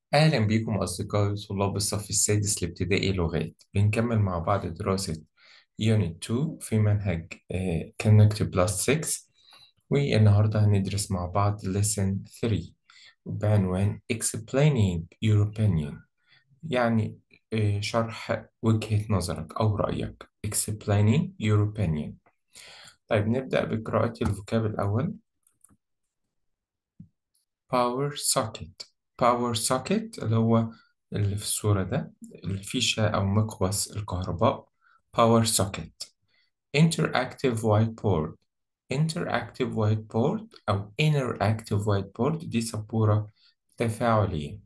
أهلا بكم أصدقائي طلاب الصف السادس الابتدائي لغات بنكمل مع بعض دراسة Unit 2 في منهج آه، Connect Plus 6 والنهاردة هندرس مع بعض Lesson 3 بعنوان Explaining Your Opinion يعني آه، شرح وجهة نظرك أو رأيك Explaining Your Opinion طيب نبدأ بقراءة الفوكاب الأول باور سوكيت باور سوكيت اللي هو اللي في الصورة ده الفيشة أو مقوس الكهرباء باور سوكيت interactive whiteboard interactive whiteboard أو interactive whiteboard دي سبورة تفاعلية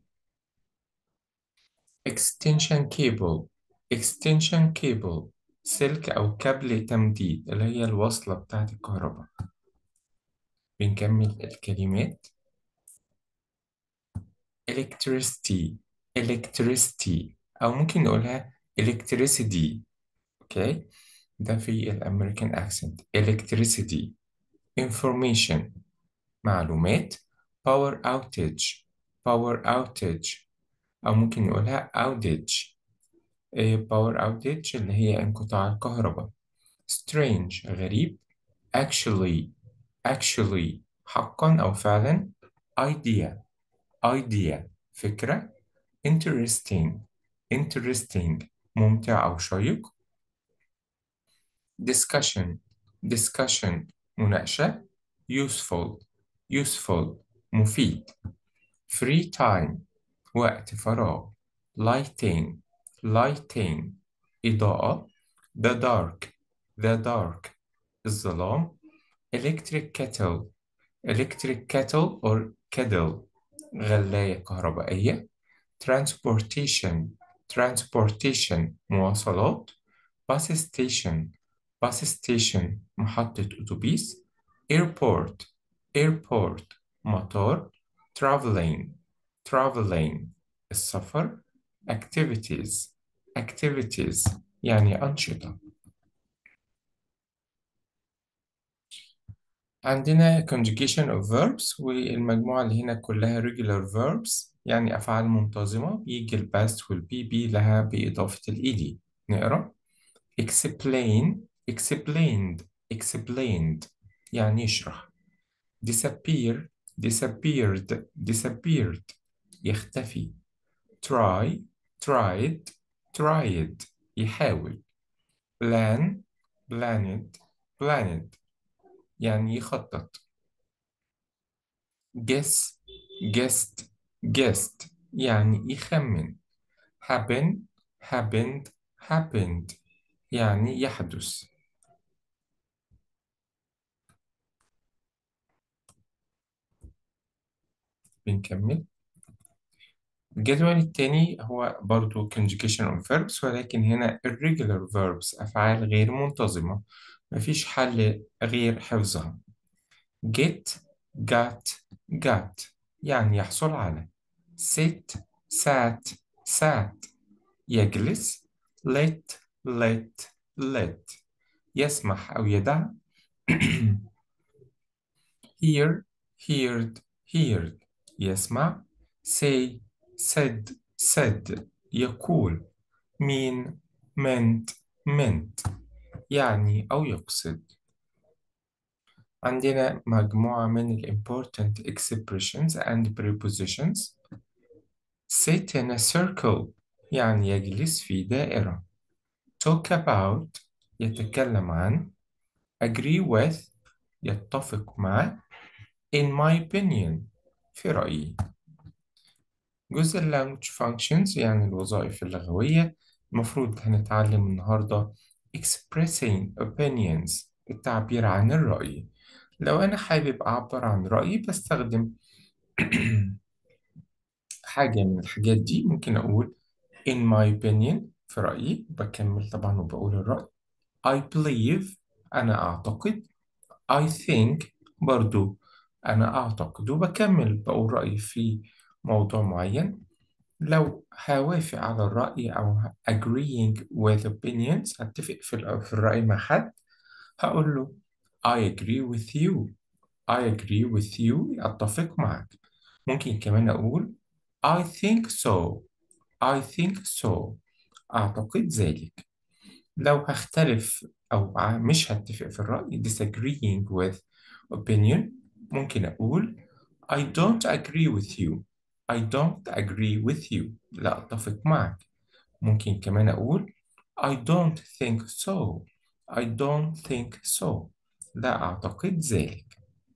extension cable extension cable سلك أو كابل تمديد اللي هي الوصلة بتاعت الكهرباء بنكمل الكلمات electricity electricity أو ممكن نقولها electricity أوكي ده في الأمريكان accent electricity information معلومات power outage power outage أو ممكن نقولها outage إيه power outage اللي هي انقطاع الكهرباء strange غريب actually actually حقا أو فعلا idea idea فكرة interesting interesting ممتع أو شيق discussion discussion مناقشة useful useful مفيد free time وقت فراغ lighting lighting إضاءة the dark the dark الظلام electric kettle electric kettle or kettle غلاية كهربائية transportation transportation مواصلات bus station bus station محطة أتوبيس airport airport مطار traveling traveling السفر activities activities يعني أنشطة عندنا conjugation of verbs والمجموعة اللي هنا كلها regular verbs يعني أفعال منتظمة يجي ال past وال bb لها بإضافة ال ed نقرأ explain explained explained يعني يشرح disappear disappeared disappeared يختفي try tried tried يحاول plan planned planned يعني يخطط guess guessed guessed يعني يخمن happen happened happened يعني يحدث بنكمل الجدول التاني هو برضو conjugation of verbs ولكن هنا irregular verbs أفعال غير منتظمة مفيش حل غير حفظها get got got يعني يحصل على sit sat sat يجلس let let let يسمح أو يدع hear heard heard يسمع say said said يقول mean meant meant يعني أو يقصد عندنا مجموعة من ال important expressions and prepositions sit in a circle يعني يجلس في دائرة talk about يتكلم عن agree with يتفق مع in my opinion في رأيي جزء ال language functions يعني الوظائف اللغوية المفروض هنتعلم النهاردة expressing opinions التعبير عن الرأي لو أنا حابب أعبر عن رأيي بستخدم حاجة من الحاجات دي ممكن أقول in my opinion في رأيي بكمل طبعا وبقول الرأي I believe أنا أعتقد I think برضو أنا أعتقد وبكمل بقول رأيي في موضوع معين لو هوافق على الرأي أو agreeing with opinions هتفق في, الر- في الرأي مع حد هقول له I agree with you I agree with you أتفق معك ممكن كمان أقول I think so I think so أعتقد ذلك لو هختلف أو ع- مش هتفق في الرأي disagreeing with opinion ممكن أقول I don't agree with you I don't agree with you لا أتفق معك ممكن كمان أقول I don't think so I don't think so لا أعتقد ذلك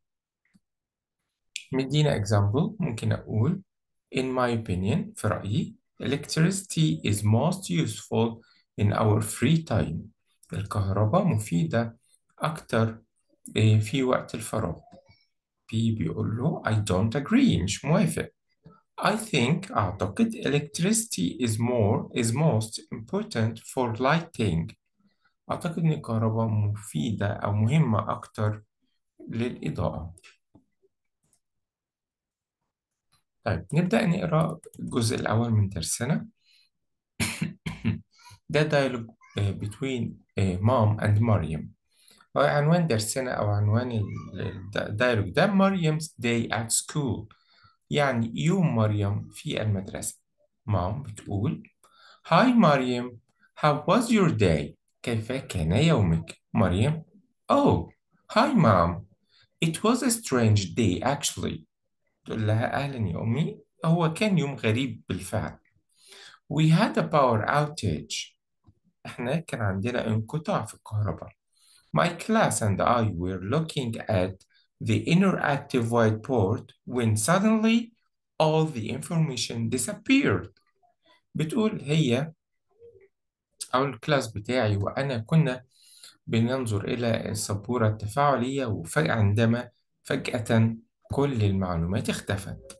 مدينا example ممكن أقول In my opinion في رأيي electricity is most useful in our free time الكهرباء مفيدة أكتر إيه، في وقت الفراغ P بيقول له I don't agree مش موافق I think أعتقد electricity is more is most important for lighting أعتقد إن الكهرباء مفيدة أو مهمة أكتر للإضاءة طيب نبدأ نقرأ الجزء الأول من درسنا ده dialogue آه، between آه، mom and مريم هو عنوان درسنا أو عنوان ال- ال- الديالوج ده مريم's day at school يعني يوم مريم في المدرسة مام بتقول Hi مريم how was your day كيف كان يومك مريم Oh hi mom it was a strange day actually تقول لها أهلا يا أمي هو كان يوم غريب بالفعل We had a power outage إحنا كان عندنا انقطاع في الكهرباء My class and I were looking at the interactive whiteboard when suddenly all the information disappeared. بتقول هي أو الكلاس بتاعي وأنا كنا بننظر إلى السبورة التفاعلية وفجأة عندما فجأة كل المعلومات اختفت.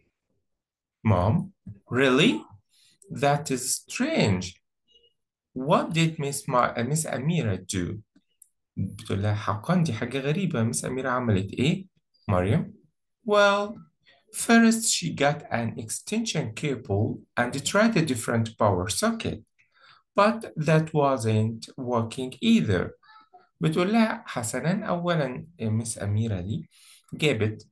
Mom, really? That is strange. What did Miss, Ma- Miss Amira do? بتقول لها حقا دي حاجة غريبة مس أميرة عملت إيه؟ مريم Well first she got an extension cable and tried a different power socket but that wasn't working either بتقول لها حسنا أولا مس أميرة دي جابت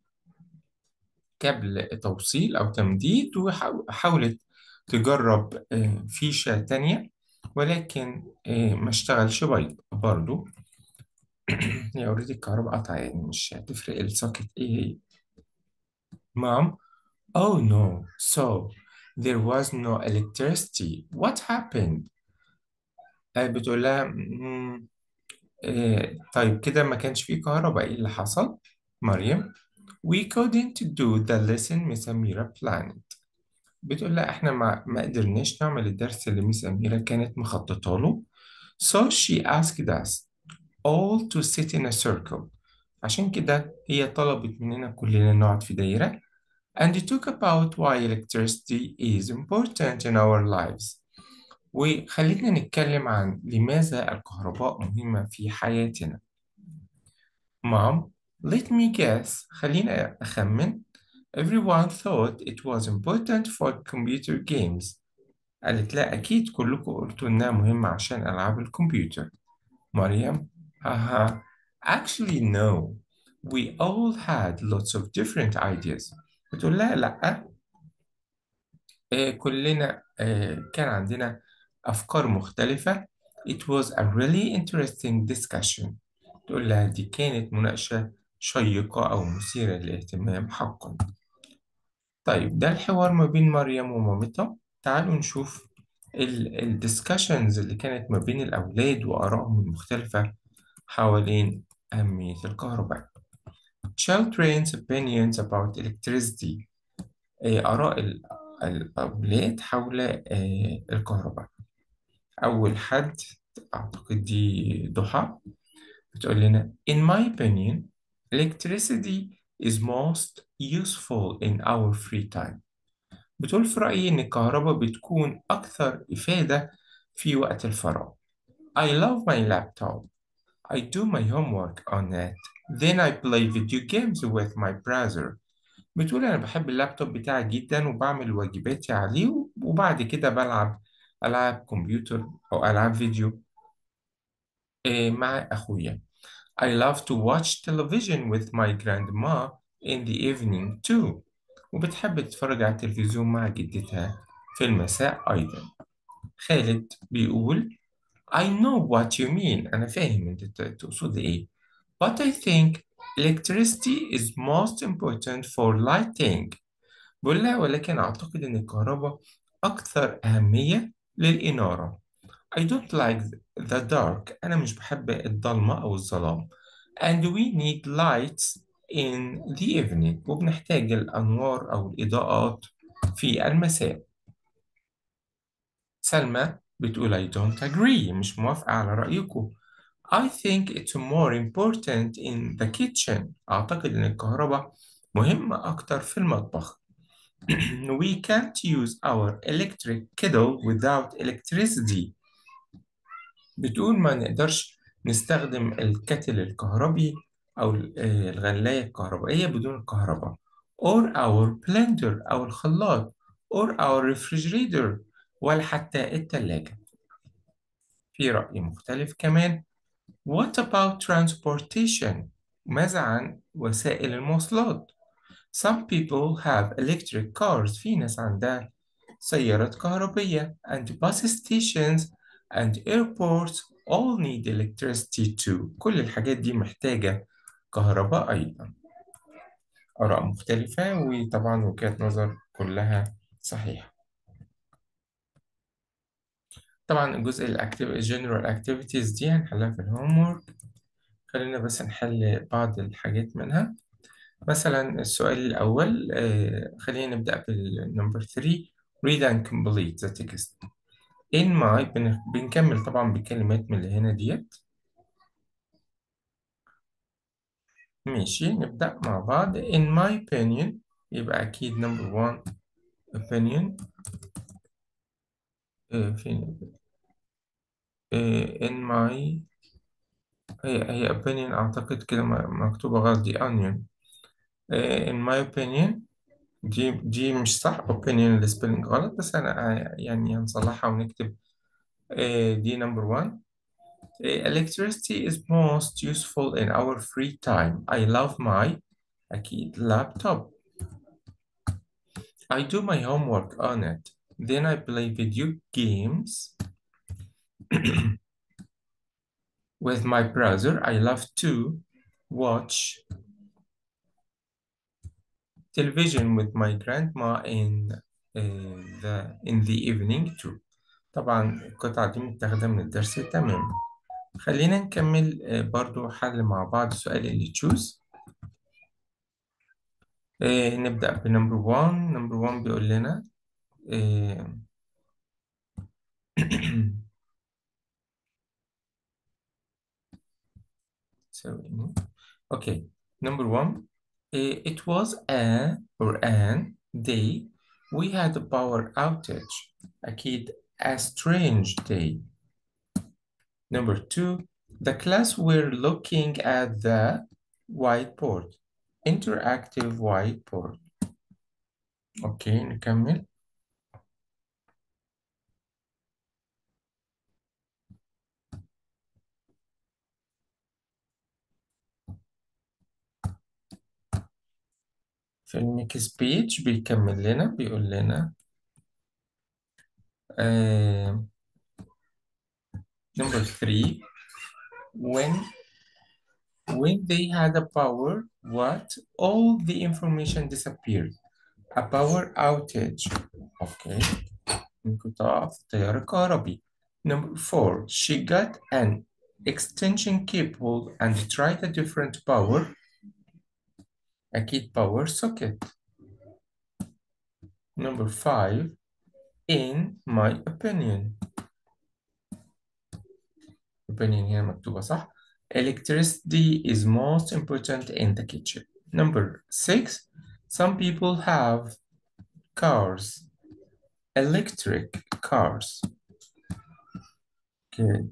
كابل توصيل أو تمديد وحاولت تجرب آه، فيشة تانية ولكن آه، ما اشتغلش بيض برضو هي اوريدي الكهرباء قطع يعني مش هتفرق السوكت ايه هي مام oh no so there was no electricity what happened آه بتقول لها "مم، آه طيب كده ما كانش فيه كهرباء ايه اللي حصل مريم we couldn't do the lesson Miss أميرة planned بتقول لها احنا ما, ما قدرناش نعمل الدرس اللي ميس أميرة كانت مخططه له so she asked us all to sit in a circle عشان كده هي طلبت مننا كلنا نقعد في دايرة and talk about why electricity is important in our lives وخلينا نتكلم عن لماذا الكهرباء مهمة في حياتنا Mom, let me guess خلينا أخمن Everyone thought it was important for computer games قالت لا أكيد كلكم قلتوا إنها مهمة عشان ألعاب الكمبيوتر مريم haha actually no we all had lots of different ideas بتقول لا لا آه كلنا آه كان عندنا أفكار مختلفة it was a really interesting discussion تقول لها دي كانت مناقشة شيقة أو مثيرة للاهتمام حقا طيب ده الحوار ما بين مريم ومامتها تعالوا نشوف الدiscussions اللي كانت ما بين الأولاد وآرائهم المختلفة حوالين أهمية الكهرباء. Children's opinions about electricity آه، آراء ال- الأولاد حول آه، الكهرباء. أول حد أعتقد دي ضحى بتقول لنا In my opinion electricity is most useful in our free time. بتقول في رأيي إن الكهرباء بتكون أكثر إفادة في وقت الفراغ. I love my laptop. I do my homework on it. Then I play video games with my browser. بتقول أنا بحب اللابتوب بتاعي جدا وبعمل واجباتي عليه وبعد كده بلعب ألعاب كمبيوتر أو ألعاب فيديو آه، مع أخويا. I love to watch television with my grandma in the evening too. وبتحب تتفرج على التلفزيون مع جدتها في المساء أيضا خالد بيقول I know what you mean أنا فاهم أنت ت- تقصد إيه But I think electricity is most important for lighting بقول لها ولكن أعتقد أن الكهرباء أكثر أهمية للإنارة I don't like the dark أنا مش بحب الضلمة أو الظلام and we need lights in the evening وبنحتاج الأنوار أو الإضاءات في المساء سلمى بتقول I don't agree مش موافقة على رأيكم I think it's more important in the kitchen أعتقد أن الكهرباء مهمة أكتر في المطبخ We can't use our electric kettle without electricity بتقول ما نقدرش نستخدم الكتل الكهربي أو ال- آه، الغلاية الكهربائية بدون الكهرباء or our blender أو الخلاط or our refrigerator ولا حتى التلاجة في رأي مختلف كمان What about transportation؟ ماذا عن وسائل المواصلات؟ Some people have electric cars في ناس عندها سيارات كهربية and bus stations and airports all need electricity too كل الحاجات دي محتاجة كهرباء أيضا آراء مختلفة وطبعا وجهات نظر كلها صحيحة طبعا الجزء الأكتيف general activities دي هنحلها في الهومورك خلينا بس نحل بعض الحاجات منها مثلا السؤال الأول آه، خلينا نبدأ بالنمبر 3 read and complete the text in my بن- بنكمل طبعا بكلمات من اللي هنا ديت ماشي نبدأ مع بعض in my opinion يبقى أكيد number one opinion آه، فين آه، in my هي هي opinion أعتقد كده م- مكتوبة غلط دي onion آه، in my opinion دي دي مش صح opinion السبيلنج غلط بس أنا آه، يعني هنصلحها ونكتب آه، دي number one آه، electricity is most useful in our free time I love my أكيد laptop I do my homework on it then I play video games with my brother I love to watch television with my grandma in uh, the in the evening too طبعا القطعة دي متاخدة من الدرس تمام خلينا نكمل آه، برضو حل مع بعض السؤال اللي تشوز نبدأ بنمبر 1 نمبر 1 بيقول لنا آه، ثواني اوكي نمبر 1 it was a or an day we had a power outage أكيد a strange day Number two, the class were looking at the whiteboard. Interactive whiteboard. اوكي نكمل. في النكست بيج بيكمل لنا بيقول لنا آه, number three when when they had a power what all the information disappeared a power outage okay انقطاع في التيار الكهربي number four she got an extension cable and tried a different power أكيد power socket number five in my opinion opinion هنا مكتوبة صح electricity is most important in the kitchen number six some people have cars electric cars okay.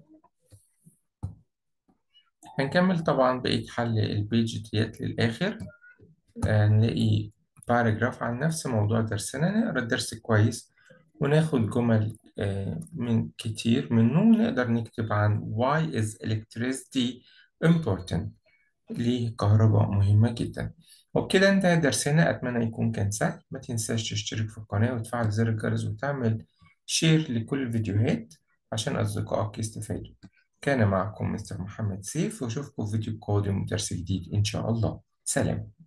هنكمل طبعا بقية حل البيج ديت للآخر آه، نلاقي باراجراف عن نفس موضوع درسنا نقرا الدرس كويس وناخد جمل آه، من كتير منه ونقدر نكتب عن why is electricity important ليه الكهرباء مهمة جدا وبكده انتهى درسنا أتمنى يكون كان سهل ما تنساش تشترك في القناة وتفعل زر الجرس وتعمل شير لكل الفيديوهات عشان أصدقائك يستفادوا كان معكم مستر محمد سيف وأشوفكم في فيديو قادم ودرس جديد إن شاء الله سلام